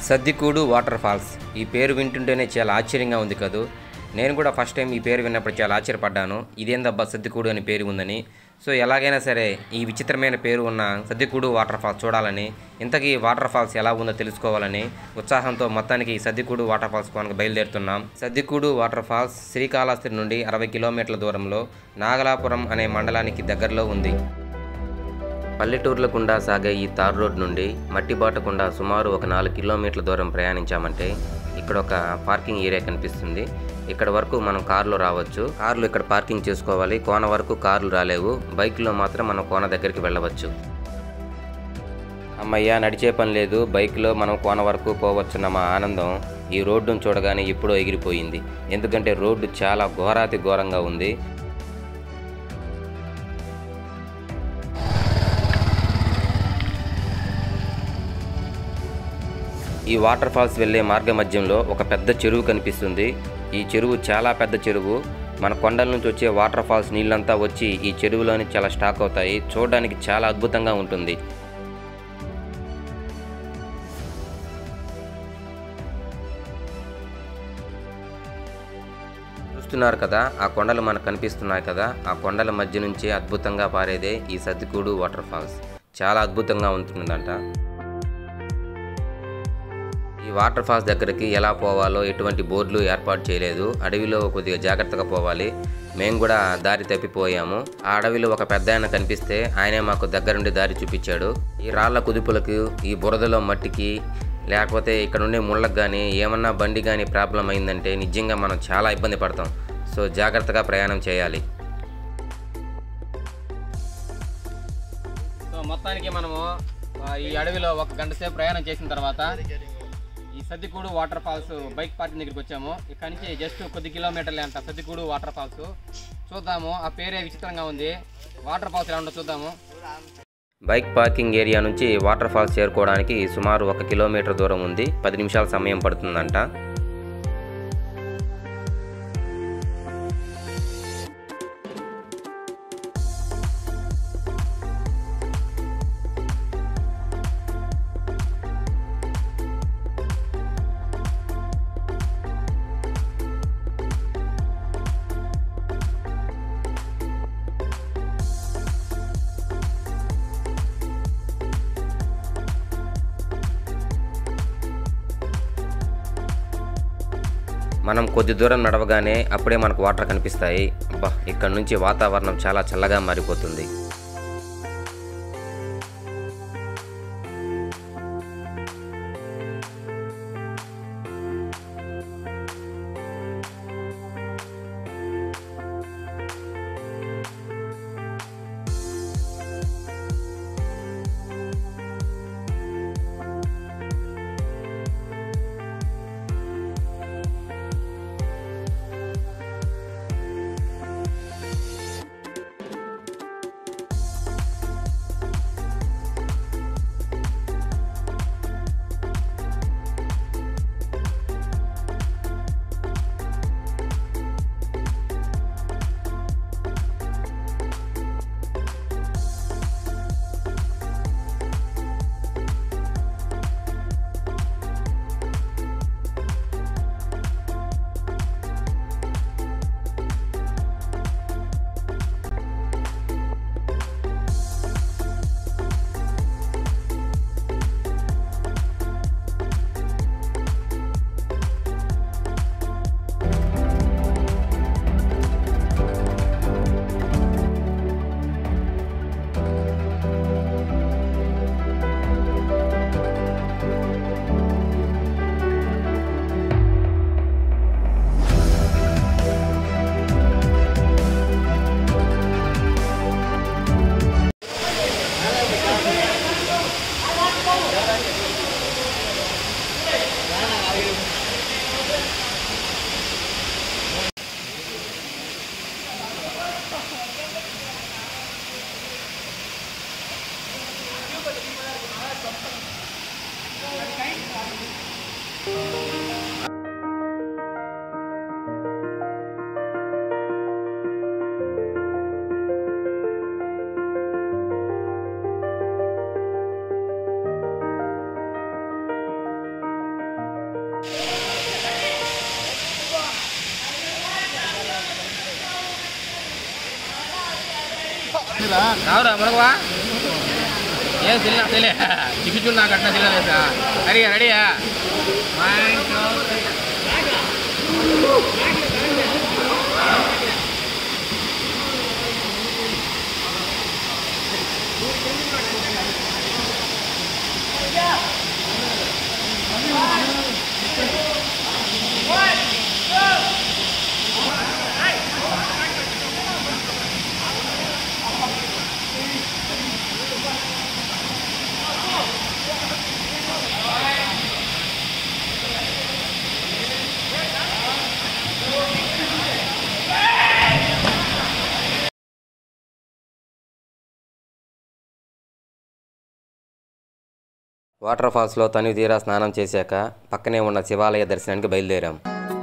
సద్దికూడు water falls ఈ పేరు వింటుంటేనే చాలా ఆశ్చర్యంగా ఉంది కదూ నేను కూడా ఫస్ట్ టైం ఈ పేరు విన్నప్పుడు చాలా ఆశ్చర్యపడ్డాను ఇదేందబ్బా సద్దికూడు అని పేరు ఉందని సో ఎలాగైనా సరే ఈ విచిత్రమైన పేరు ఉన్న సద్దికూడు వాటర్ ఫాల్స్ చూడాలని ఇంతకీ ఈ వాటర్ ఫాల్స్ ఎలా ఉందో తెలుసుకోవాలని ఉత్సాహంతో మొత్తానికి ఈ సద్దికూడు వాటర్ ఫాల్స్ కొనకు బయలుదేరుతున్నాం సద్దికూడు వాటర్ ఫాల్స్ శ్రీకాళహస్తి నుండి అరవై కిలోమీటర్ల దూరంలో నాగలాపురం అనే మండలానికి దగ్గరలో ఉంది పల్లెటూర్ల గుండా సాగే ఈ తార్ రోడ్ నుండి మట్టిబాట గుండా సుమారు ఒక నాలుగు కిలోమీటర్ల దూరం ప్రయాణించామంటే ఇక్కడ ఒక పార్కింగ్ ఏరియా కనిపిస్తుంది ఇక్కడ వరకు మనం కార్లో రావచ్చు కార్లు ఇక్కడ పార్కింగ్ చేసుకోవాలి కోన వరకు కార్లు రాలేవు బైక్లో మాత్రం మనం కోన దగ్గరికి వెళ్ళవచ్చు అమ్మయ్య నడిచే పని లేదు బైక్లో మనం కోన వరకు పోవచ్చున్న మా ఆనందం ఈ రోడ్డును చూడగానే ఎప్పుడో ఎగిరిపోయింది ఎందుకంటే రోడ్డు చాలా ఘోరాతి ఘోరంగా ఉంది ఈ వాటర్ ఫాల్స్ వెళ్ళే మార్గ మధ్యంలో ఒక పెద్ద చెరువు కనిపిస్తుంది ఈ చెరువు చాలా పెద్ద చెరువు మన కొండల నుంచి వచ్చే వాటర్ ఫాల్స్ నీళ్ళంతా వచ్చి ఈ చెరువులోని చాలా స్టాక్ అవుతాయి చూడడానికి చాలా అద్భుతంగా ఉంటుంది చూస్తున్నారు కదా ఆ కొండలు మనకు కనిపిస్తున్నాయి కదా ఆ కొండల మధ్య నుంచి అద్భుతంగా పారేదే ఈ సద్దికూడు వాటర్ ఫాల్స్ చాలా అద్భుతంగా ఉంటుందంట ఈ వాటర్ ఫాల్స్ దగ్గరికి ఎలా పోవాలో ఎటువంటి బోర్డులు ఏర్పాటు చేయలేదు అడవిలో కొద్దిగా జాగ్రత్తగా పోవాలి మేము కూడా దారి తప్పిపోయాము ఆ అడవిలో ఒక పెద్ద ఆయన కనిపిస్తే ఆయనే మాకు దగ్గరుండి దారి చూపించాడు ఈ రాళ్ల కుదుపులకు ఈ బురదలో మట్టికి లేకపోతే ఇక్కడ ఉండే ముళ్ళకు కానీ ఏమన్నా బండి కానీ ప్రాబ్లం అయిందంటే నిజంగా మనం చాలా ఇబ్బంది పడతాం సో జాగ్రత్తగా ప్రయాణం చేయాలి సో మొత్తానికి మనము ఆ, ఈ అడవిలో ఒక గంట సేపు ప్రయాణం చేసిన తర్వాత ఈ Saddikudu waterfalls bike parking దగ్గరికి వచ్చాము ఇక్కడ నుంచి జస్ట్ కొద్ది కిలోమీటర్లే అంట సద్దికూడు వాటర్ ఫాల్స్ చూద్దాము ఆ పేరే విచిత్రంగా ఉంది వాటర్ ఫాల్స్ ఎలా ఉందో చూద్దాము బైక్ పార్కింగ్ ఏరియా నుంచి వాటర్ ఫాల్స్ చేరుకోవడానికి సుమారు ఒక కిలోమీటర్ దూరం ఉంది పది నిమిషాల సమయం పడుతుందంట మనం కొద్ది దూరం నడవగానే అప్పుడే మనకు వాటర్ కనిపిస్తాయి అబ్బా ఇక్కడ నుంచి వాతావరణం చాలా చల్లగా మారిపోతుంది రావురా మనకువా ఏం తెలియనా తెలియ చిక్కి నాకు అట్లా తెలియలేసా రెడీయా రెడీయా వాటర్ ఫాల్స్లో తనివి తీరా స్నానం చేశాక పక్కనే ఉన్న శివాలయ దర్శనానికి బయలుదేరాం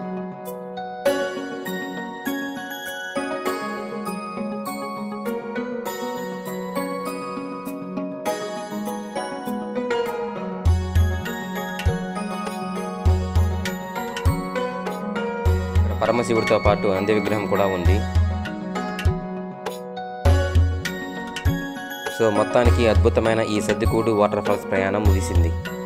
ఇక్కడ పరమశివుడితో పాటు నంది విగ్రహం కూడా ఉంది సో మొత్తానికి అద్భుతమైన ఈ సర్దికూడు వాటర్ ఫాల్స్ ప్రయాణం ముగిసింది